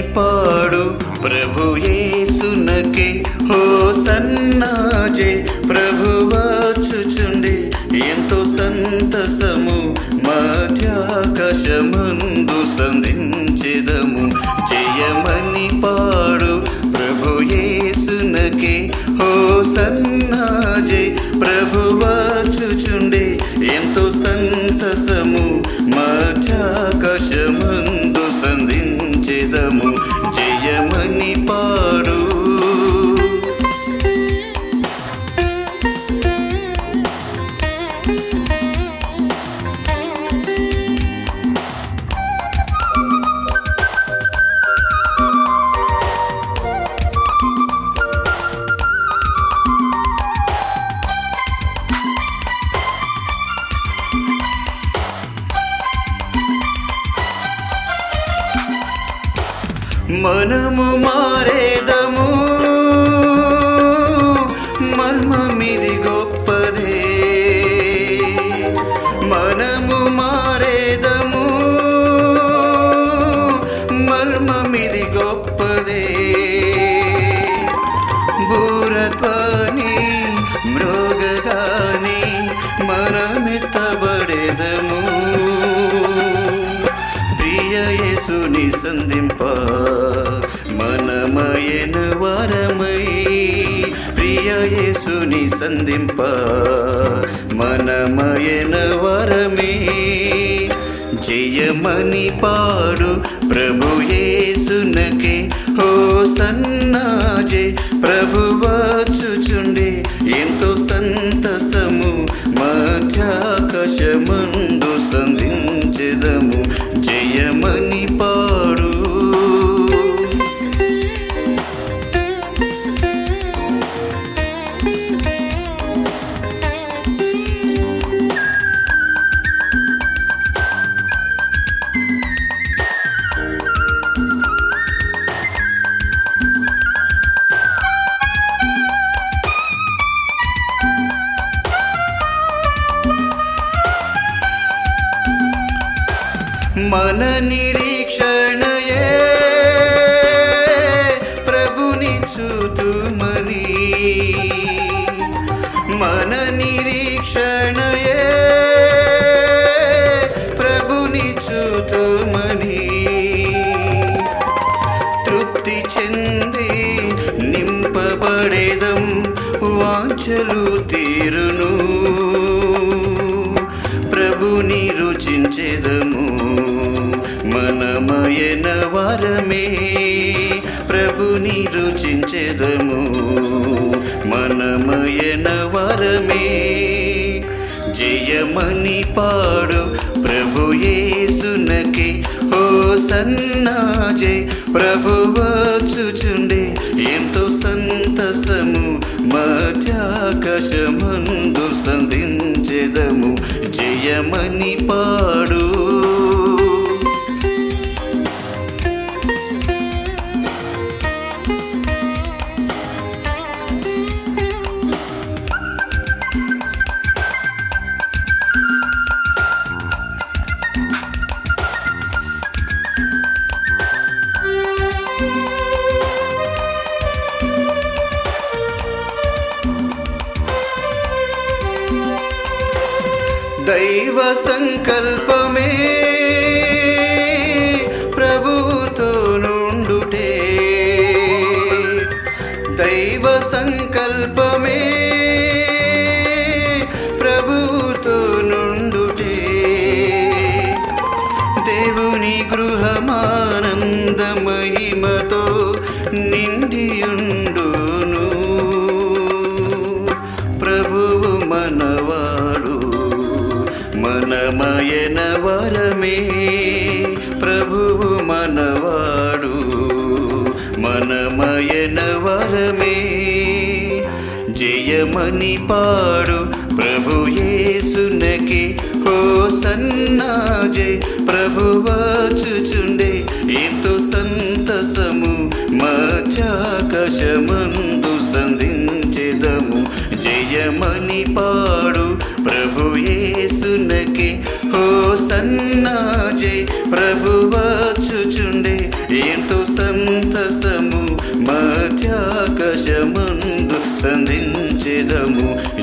పాడు ప్రభు యేసునకే హో సన్నాజే ప్రభు వచ్చుచుండే ఎంతో సంతసము మధ్యాకాశమందు సంధించెదము జయమని పాడు ప్రభు యేసునకే హో సన్నాజే ప్రభు వచ్చుచుండే ఎంతో సంతసము మధ్యాకాశమందు సంధించెదము జయమని పాడు మనము మారేదము మర్మమిది గొప్పదే మనము మారేదము మర్మమిది గొప్పదే బూరత్వాని మృగగాని మనమెత్తబడేదము ప్రియ యేసుని సంధింప మనమయన వరమై ప్రియ యేసుని సంధింప మనమయన వరమే జయమని పాడు ప్రభు యేసునకే హో సన్నాజే ప్రభు వచ్చుచుండే ఎంతో సంతసము మధ్యాకాశమందు సంధించెదము జయమని పాడు మన నిరీక్షణయే ప్రభుని చూతుమని మన నిరీక్షణయే ప్రభుని చూతుమని తృప్తి చెంది నింపబడేదం వాంఛలు తీరును ప్రభుని రుచించెదము మనమయన వరమే ప్రభుని రుచించెదము మనమయన వరమే జయమని పాడు ప్రభు యేసునకే ఓ సన్నాజే ప్రభు వచ్చుచుండే ఎంతో సంతసము మధ్యాకాశమందు సంధించెదము జయమని పాడు దైవ సంకల్పమే ప్రభుతో నుండుటే దైవ సంకల్పమే ప్రభుతో నుండుటే దేవుని గృహమానంద మహిమతో నిండియుండును ప్రభువు మనవాడు మనమయన వరమే ప్రభువు మనవాడు మనమయన వరమే జయమని పాడు ప్రభు యేసునకి హో సన్నాజే ప్రభు వచ్చుచుండే ఎంతో సంతసము మధ్యాకాశమందు సంధించెదము జయమని పాడు ప్రభు యేసునకి హో సన్నాజే ప్రభు వచ్చుచుండే ఎంతో సంతసము మధ్యాకాశమందు సంధించెదము